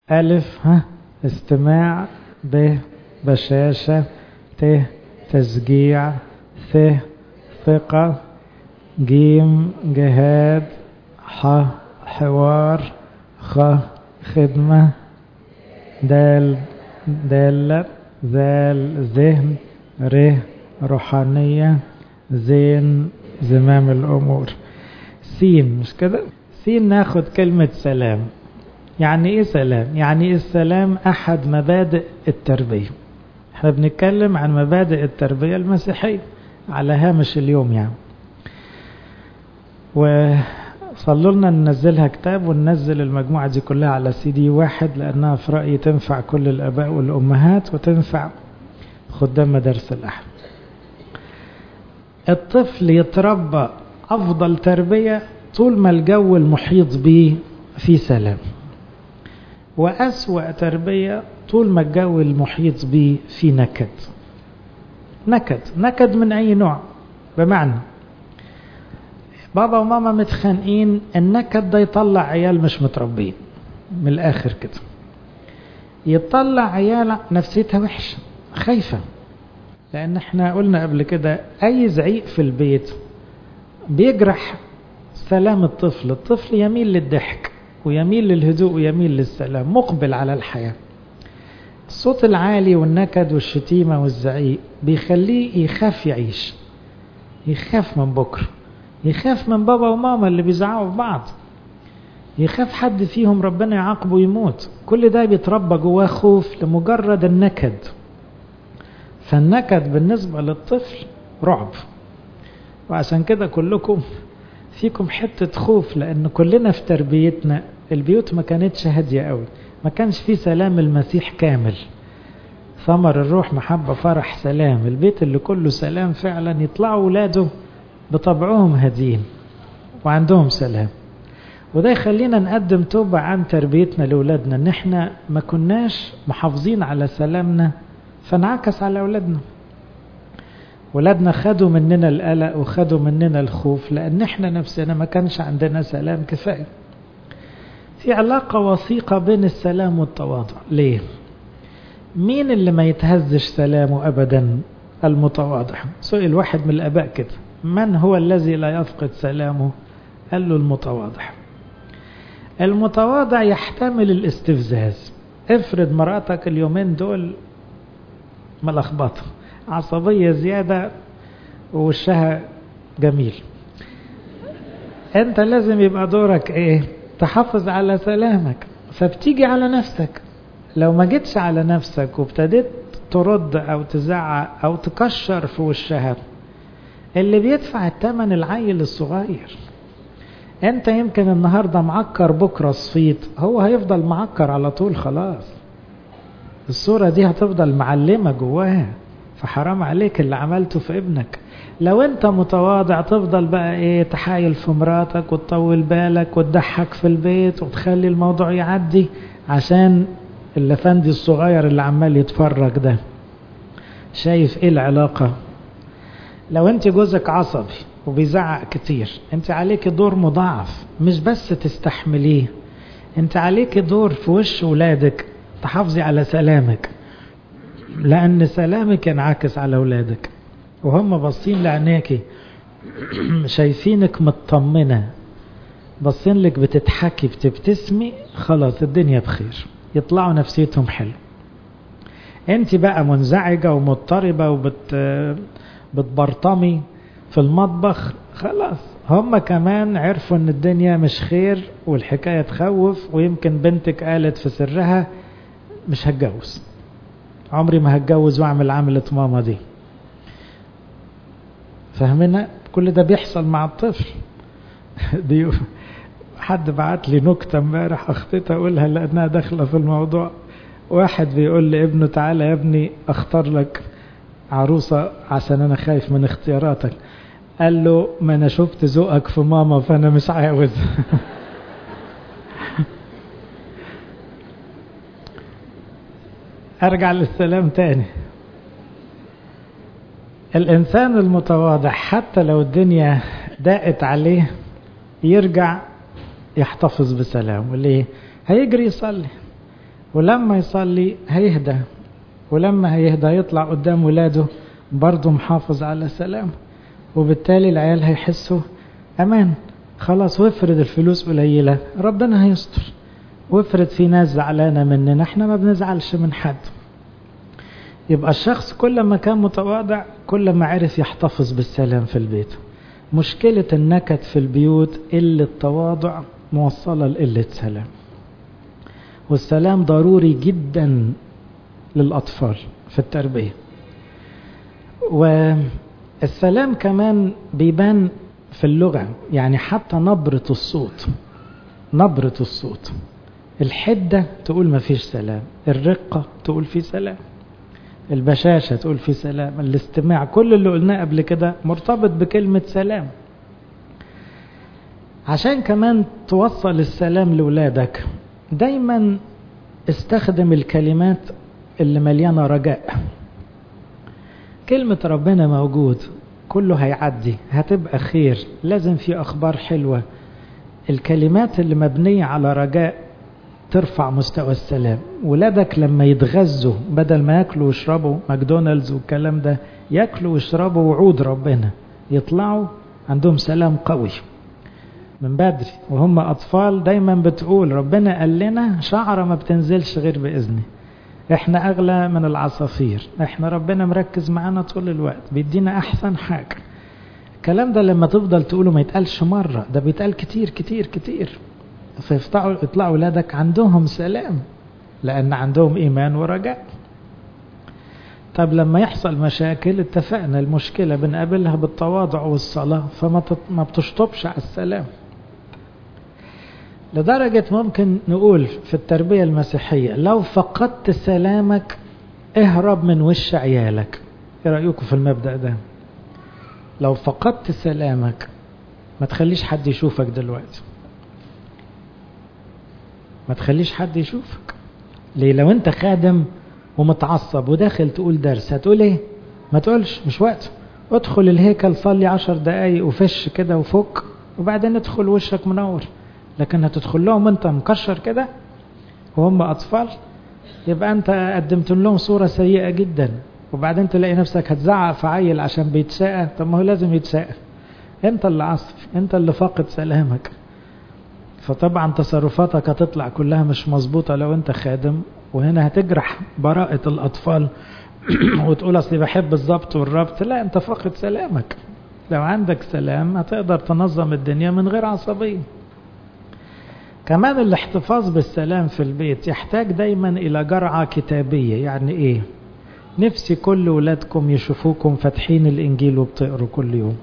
ألف ها استماع ب بشاشة ت تشجيع ث ثقة جيم جهاد ح حوار خ خدمة دال دالة ذال ذهن ر روحانية زين زمام الأمور سين مش كده سين ناخد كلمة سلام يعني ايه سلام يعني السلام احد مبادئ التربية احنا بنتكلم عن مبادئ التربية المسيحية على هامش اليوم يعني وصلوا لنا ننزلها كتاب وننزل المجموعة دي كلها على سي دي واحد لأنها في رأيي تنفع كل الآباء والأمهات وتنفع خدام مدارس الأحد الطفل يتربى أفضل تربية طول ما الجو المحيط به في سلام وأسوأ تربية طول ما الجو المحيط به في نكد نكد نكد من أي نوع بمعنى بابا وماما متخانقين النكد ده يطلع عيال مش متربين من الآخر كده يطلع عيال نفسيتها وحشة خايفة لأن احنا قلنا قبل كده أي زعيق في البيت بيجرح سلام الطفل الطفل يميل للضحك ويميل للهدوء ويميل للسلام مقبل على الحياة الصوت العالي والنكد والشتيمة والزعيق بيخليه يخاف يعيش يخاف من بكرة يخاف من بابا وماما اللي بيزعقوا في بعض يخاف حد فيهم ربنا يعاقبه يموت كل ده بيتربى جواه خوف لمجرد النكد فالنكد بالنسبة للطفل رعب وعشان كده كلكم فيكم حتة خوف لأن كلنا في تربيتنا البيوت ما كانتش هادية قوي ما كانش في سلام المسيح كامل ثمر الروح محبة فرح سلام البيت اللي كله سلام فعلا يطلعوا ولاده بطبعهم هادين وعندهم سلام وده يخلينا نقدم توبة عن تربيتنا لأولادنا ان احنا ما كناش محافظين على سلامنا فانعكس على أولادنا ولادنا خدوا مننا القلق وخدوا مننا الخوف لأن احنا نفسنا ما كانش عندنا سلام كفاية في علاقة وثيقة بين السلام والتواضع ليه؟ مين اللي ما يتهزش سلامه أبدا المتواضع سئل واحد من الأباء كده من هو الذي لا يفقد سلامه قال له المتواضع المتواضع يحتمل الاستفزاز افرض مراتك اليومين دول ملخبطه عصبية زيادة ووشها جميل انت لازم يبقى دورك ايه تحافظ على سلامك فبتيجي على نفسك لو ما جيتش على نفسك وابتديت ترد او تزعق او تكشر في وشها اللي بيدفع الثمن العيل الصغير انت يمكن النهاردة معكر بكرة صفيت هو هيفضل معكر على طول خلاص الصورة دي هتفضل معلمة جواها فحرام عليك اللي عملته في ابنك لو انت متواضع تفضل بقى ايه تحايل في مراتك وتطول بالك وتضحك في البيت وتخلي الموضوع يعدي عشان اللفندي الصغير اللي عمال يتفرج ده شايف ايه العلاقة لو انت جوزك عصبي وبيزعق كتير انت عليك دور مضاعف مش بس تستحمليه انت عليك دور في وش ولادك تحافظي على سلامك لأن سلامك ينعكس على أولادك وهم باصين لعينيكي شايفينك مطمنة باصين لك بتضحكي بتبتسمي خلاص الدنيا بخير يطلعوا نفسيتهم حلو انت بقى منزعجة ومضطربة وبت بتبرطمي في المطبخ خلاص هم كمان عرفوا ان الدنيا مش خير والحكاية تخوف ويمكن بنتك قالت في سرها مش هتجوز عمري ما هتجوز واعمل عملة ماما دي فاهمنا كل ده بيحصل مع الطفل دي حد بعت لي نكتة امبارح اخطيت اقولها لانها داخلة في الموضوع واحد بيقول لابنه تعالى يا ابني اختار لك عروسة عشان انا خايف من اختياراتك قال له ما انا شفت ذوقك في ماما فانا مش عاوز ارجع للسلام تاني الانسان المتواضع حتى لو الدنيا ضاقت عليه يرجع يحتفظ بسلام ليه هيجري يصلي ولما يصلي هيهدى ولما هيهدى يطلع قدام ولاده برضه محافظ على سلام وبالتالي العيال هيحسوا امان خلاص وافرض الفلوس قليله ربنا هيستر وافرض في ناس زعلانه مننا احنا ما بنزعلش من حد يبقى الشخص كل ما كان متواضع كل ما عرف يحتفظ بالسلام في البيت مشكلة النكد في البيوت قلة تواضع موصلة لقلة سلام والسلام ضروري جدا للأطفال في التربية والسلام كمان بيبان في اللغة يعني حتى نبرة الصوت نبرة الصوت الحدة تقول ما فيش سلام الرقة تقول في سلام البشاشة تقول في سلام الاستماع كل اللي قلناه قبل كده مرتبط بكلمة سلام عشان كمان توصل السلام لولادك دايما استخدم الكلمات اللي مليانة رجاء كلمة ربنا موجود كله هيعدي هتبقى خير لازم في أخبار حلوة الكلمات اللي مبنية على رجاء ترفع مستوى السلام ولادك لما يتغذوا بدل ما ياكلوا ويشربوا ماكدونالدز والكلام ده ياكلوا ويشربوا وعود ربنا يطلعوا عندهم سلام قوي من بدري وهم أطفال دايما بتقول ربنا قال لنا شعرة ما بتنزلش غير بإذنه احنا أغلى من العصافير احنا ربنا مركز معانا طول الوقت بيدينا أحسن حاجة الكلام ده لما تفضل تقوله ما يتقالش مرة ده بيتقال كتير كتير كتير فيطلعوا يطلعوا ولادك عندهم سلام لأن عندهم إيمان ورجاء طب لما يحصل مشاكل اتفقنا المشكلة بنقابلها بالتواضع والصلاة فما ما بتشطبش على السلام لدرجة ممكن نقول في التربية المسيحية لو فقدت سلامك اهرب من وش عيالك ايه رأيكم في المبدأ ده لو فقدت سلامك ما تخليش حد يشوفك دلوقتي ما تخليش حد يشوفك ليه لو انت خادم ومتعصب وداخل تقول درس هتقول ايه ما تقولش مش وقت ادخل الهيكل صلي عشر دقايق وفش كده وفك وبعدين ادخل وشك منور لكن هتدخل لهم انت مكشر كده وهم اطفال يبقى انت قدمت لهم صورة سيئة جدا وبعدين تلاقي نفسك هتزعق في عيل عشان بيتساءى طب ما هو لازم يتساءى انت اللي عصبي انت اللي فاقد سلامك فطبعا تصرفاتك هتطلع كلها مش مظبوطة لو انت خادم وهنا هتجرح براءة الأطفال وتقول أصلي بحب الضبط والربط لا أنت فاقد سلامك لو عندك سلام هتقدر تنظم الدنيا من غير عصبية كمان الاحتفاظ بالسلام في البيت يحتاج دايما إلى جرعة كتابية يعني إيه نفسي كل ولادكم يشوفوكم فاتحين الإنجيل وبتقروا كل يوم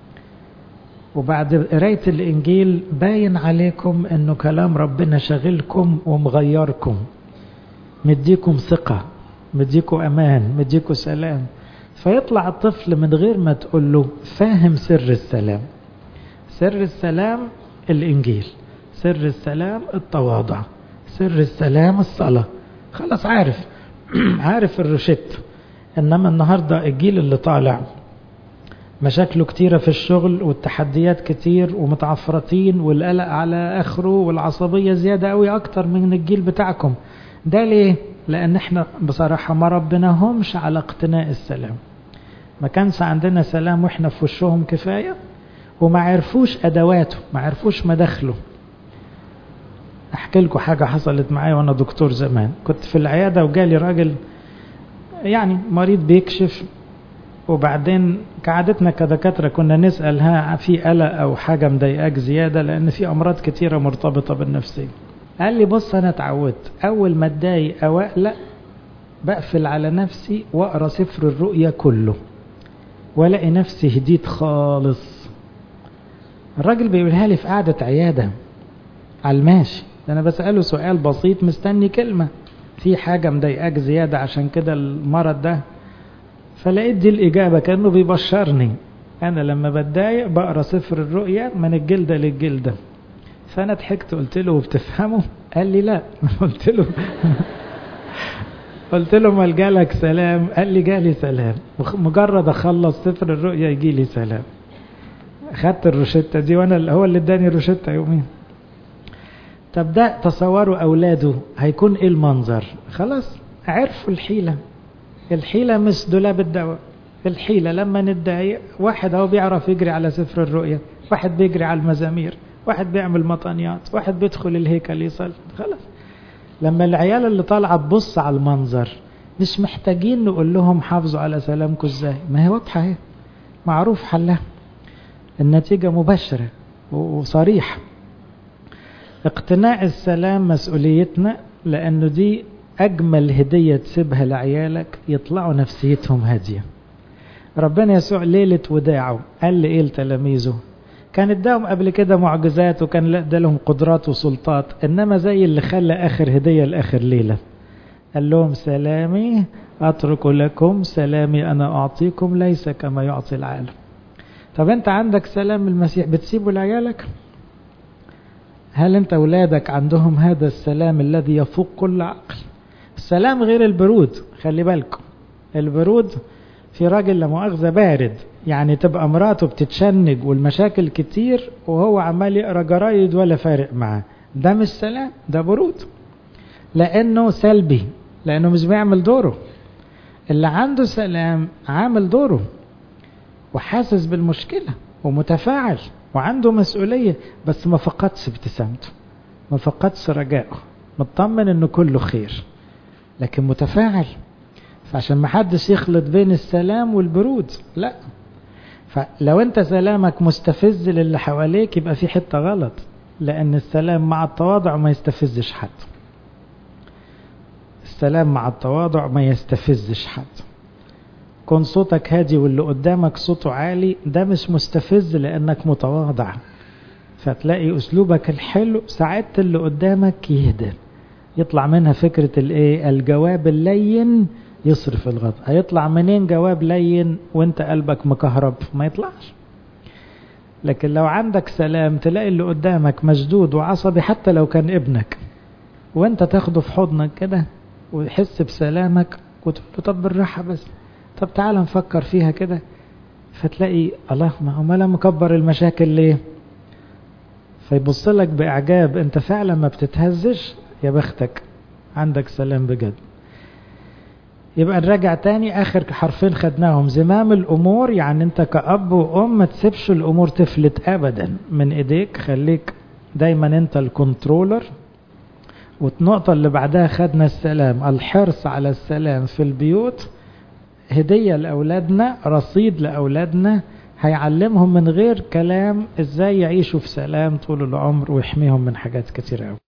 وبعد قراية الإنجيل باين عليكم أنه كلام ربنا شغلكم ومغيركم مديكم ثقة مديكم أمان مديكم سلام فيطلع الطفل من غير ما تقول له فاهم سر السلام سر السلام الإنجيل سر السلام التواضع سر السلام الصلاة خلاص عارف عارف الروشت إنما النهاردة الجيل اللي طالع مشاكله كتيرة في الشغل والتحديات كتير ومتعفرتين والقلق على آخره والعصبية زيادة قوي أكتر من الجيل بتاعكم ده ليه؟ لأن احنا بصراحة ما ربناهمش على اقتناء السلام ما كانش عندنا سلام واحنا في وشهم كفاية وما عرفوش أدواته ما عرفوش مداخله أحكي لكم حاجة حصلت معايا وأنا دكتور زمان كنت في العيادة وجالي راجل يعني مريض بيكشف وبعدين كعادتنا كدكاترة كنا نسأل ها في قلق أو حاجة مضايقاك زيادة لأن في أمراض كتيرة مرتبطة بالنفسية قال لي بص أنا اتعودت أول ما اتضايق أو أقلق بقفل على نفسي وأقرأ سفر الرؤيا كله وألاقي نفسي هديت خالص الراجل بيقولها لي في قعدة عيادة على الماشي أنا بسأله سؤال بسيط مستني كلمة في حاجة مضايقاك زيادة عشان كده المرض ده فلقيت دي الإجابة كأنه بيبشرني أنا لما بتضايق بقرا سفر الرؤيا من الجلدة للجلدة فأنا ضحكت قلت له وبتفهمه قال لي لا قلت له قلت له ما جالك سلام قال لي جالي سلام مجرد أخلص سفر الرؤيا يجي لي سلام خدت الروشتة دي وأنا هو اللي اداني الروشتة يومين طب ده تصوروا أولاده هيكون إيه المنظر خلاص عرفوا الحيلة الحيلة مش دولاب الدواء الحيلة لما نتضايق واحد هو بيعرف يجري على سفر الرؤية واحد بيجري على المزامير واحد بيعمل مطانيات واحد بيدخل الهيكل يصلي خلاص لما العيال اللي طالعة تبص على المنظر مش محتاجين نقول لهم حافظوا على سلامكم ازاي ما هي واضحة اهي معروف حلها النتيجة مباشرة وصريحة اقتناع السلام مسؤوليتنا لأنه دي أجمل هدية تسيبها لعيالك يطلعوا نفسيتهم هادية ربنا يسوع ليلة وداعه قال لإيه لتلاميذه كان اداهم قبل كده معجزات وكان ادالهم قدرات وسلطات انما زي اللي خلى اخر هدية لاخر ليلة قال لهم سلامي اترك لكم سلامي انا اعطيكم ليس كما يعطي العالم طب انت عندك سلام المسيح بتسيبه لعيالك هل انت اولادك عندهم هذا السلام الذي يفوق كل عقل السلام غير البرود خلي بالكم البرود في راجل لا مؤاخذه بارد يعني تبقى مراته بتتشنج والمشاكل كتير وهو عمال يقرا جرايد ولا فارق معاه ده مش سلام ده برود لانه سلبي لانه مش بيعمل دوره اللي عنده سلام عامل دوره وحاسس بالمشكله ومتفاعل وعنده مسؤوليه بس ما فقدش ابتسامته ما فقدش رجائه مطمن انه كله خير لكن متفاعل فعشان ما حدش يخلط بين السلام والبرود لا فلو انت سلامك مستفز للي حواليك يبقى في حته غلط لان السلام مع التواضع ما يستفزش حد السلام مع التواضع ما يستفزش حد كون صوتك هادي واللي قدامك صوته عالي ده مش مستفز لانك متواضع فتلاقي اسلوبك الحلو ساعدت اللي قدامك يهدى يطلع منها فكرة الايه الجواب اللين يصرف الغضب هيطلع منين جواب لين وانت قلبك مكهرب ما يطلعش لكن لو عندك سلام تلاقي اللي قدامك مشدود وعصبي حتى لو كان ابنك وانت تاخده في حضنك كده ويحس بسلامك وتقول له طب بالراحة بس طب تعالى نفكر فيها كده فتلاقي الله ما هو مالا مكبر المشاكل ليه فيبص لك بإعجاب انت فعلا ما بتتهزش يا بختك عندك سلام بجد يبقى نراجع تاني اخر حرفين خدناهم زمام الامور يعني انت كأب وام ما تسيبش الامور تفلت ابدا من ايديك خليك دايما انت الكنترولر والنقطة اللي بعدها خدنا السلام الحرص على السلام في البيوت هدية لأولادنا رصيد لأولادنا هيعلمهم من غير كلام ازاي يعيشوا في سلام طول العمر ويحميهم من حاجات كتير قوي